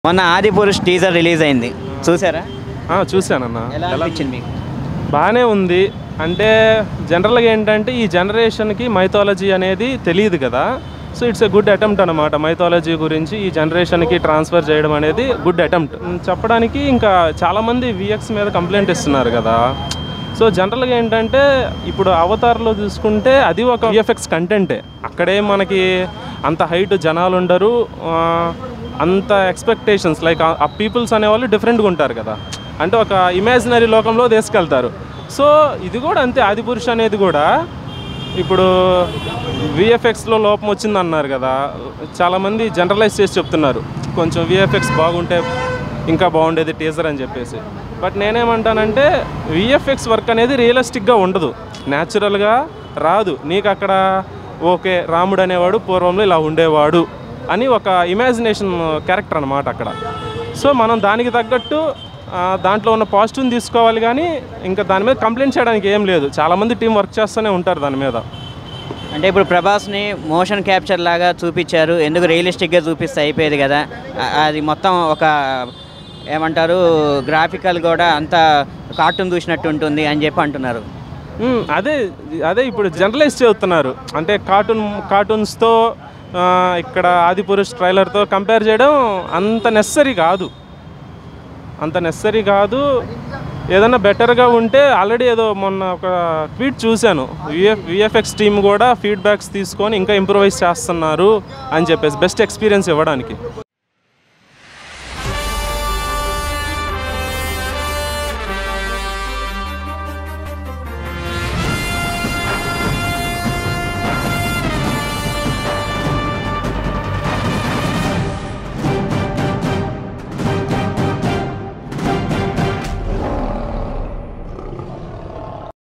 మొన్న ఆది పురుష్ teaser release అయింది చూసారా ఆ, చూశానన్న ఎలా అనిపించింది మీకు బాగానే ఉంది అంటే జనరల్గా ఏంటంటే ఈ జనరేషన్కి మైథాలజీ అనేది తెలియదు కదా so it's a good attempt అనమాట మైథాలజీ గురించి ఈ జనరేషన్కి ట్రాన్స్ఫర్ చేయడం అనేది గుడ్ అటెంప్ట్ చెప్పడానికి ఇంకా చాలామంది విఎక్స్ మీద కంప్లైంట్ ఇస్తున్నారు కదా సో జనరల్గా ఏంటంటే ఇప్పుడు అవతార్లో చూసుకుంటే అది ఒక విఎఫ్ఎక్స్ కంటెంటే అక్కడే మనకి అంత హైట్ జనాలు ఉండరు ఆ, అంత ఎక్స్పెక్టేషన్స్ లైక్ ఆ పీపుల్స్ అనేవాళ్ళు డిఫరెంట్గా ఉంటారు కదా అంటే ఒక ఇమాజినరీ లోకంలో తీసుకెళ్తారు సో ఇది కూడా అంతే ఆదిపురుష్ అనేది కూడా ఇప్పుడు విఎఫ్ఎక్స్లో లోపం వచ్చింది అన్నారు కదా చాలామంది జనరలైజ్ చేసి చెప్తున్నారు కొంచెం విఎఫ్ఎక్స్ బాగుంటే ఇంకా బాగుండేది టీజర్ అని చెప్పేసి బట్ నేనేమంటానంటే విఎఫ్ఎక్స్ వర్క్ అనేది రియలిస్టిక్గా ఉండదు న్యాచురల్గా రాదు నీకు అక్కడ ఓకే రాముడు అనేవాడు పూర్వంలో ఇలా ఉండేవాడు అని ఒక ఇమాజినేషన్ క్యారెక్టర్ అనమాట అక్కడ సో మనం దానికి తగ్గట్టు ఆ, దాంట్లో ఉన్న పాజిటివ్ని తీసుకోవాలి కానీ ఇంకా దాని మీద కంప్లైంట్ చేయడానికి ఏం లేదు చాలామంది టీం వర్క్ చేస్తూనే ఉంటారు దాని మీద అంటే ఇప్పుడు ప్రభాస్ని మోషన్ క్యాప్చర్ లాగా చూపించారు ఎందుకు రియలిస్టిక్గా చూపిస్తే అయిపోయేది కదా ఆ- అది మొత్తం ఒక ఏమంటారు గ్రాఫికల్ కూడా అంత కార్టూన్ చూసినట్టు ఉంటుంది అని చెప్పి అంటున్నారు మ్మ్, అదే అదే ఇప్పుడు జనరలైజ్ చేస్తున్నారు అంటే కార్టూన్ కార్టూన్స్తో ఇక్కడ ఆదిపురుష్ ట్రైలర్తో కంపేర్ చేయడం అంత నెసరీ కాదు అంత నెసరీ కాదు ఏదైనా బెటర్గా ఉంటే ఆల్రెడీ ఏదో మొన్న ఒక ట్వీట్ చూశాను విఎఫ్ విఎఫ్ఎక్స్ టీమ్ కూడా ఫీడ్బ్యాక్స్ తీసుకొని ఇంకా ఇంప్రూవైజ్ చేస్తున్నారు అని చెప్పేసి బెస్ట్ ఎక్స్పీరియన్స్ ఇవ్వడానికి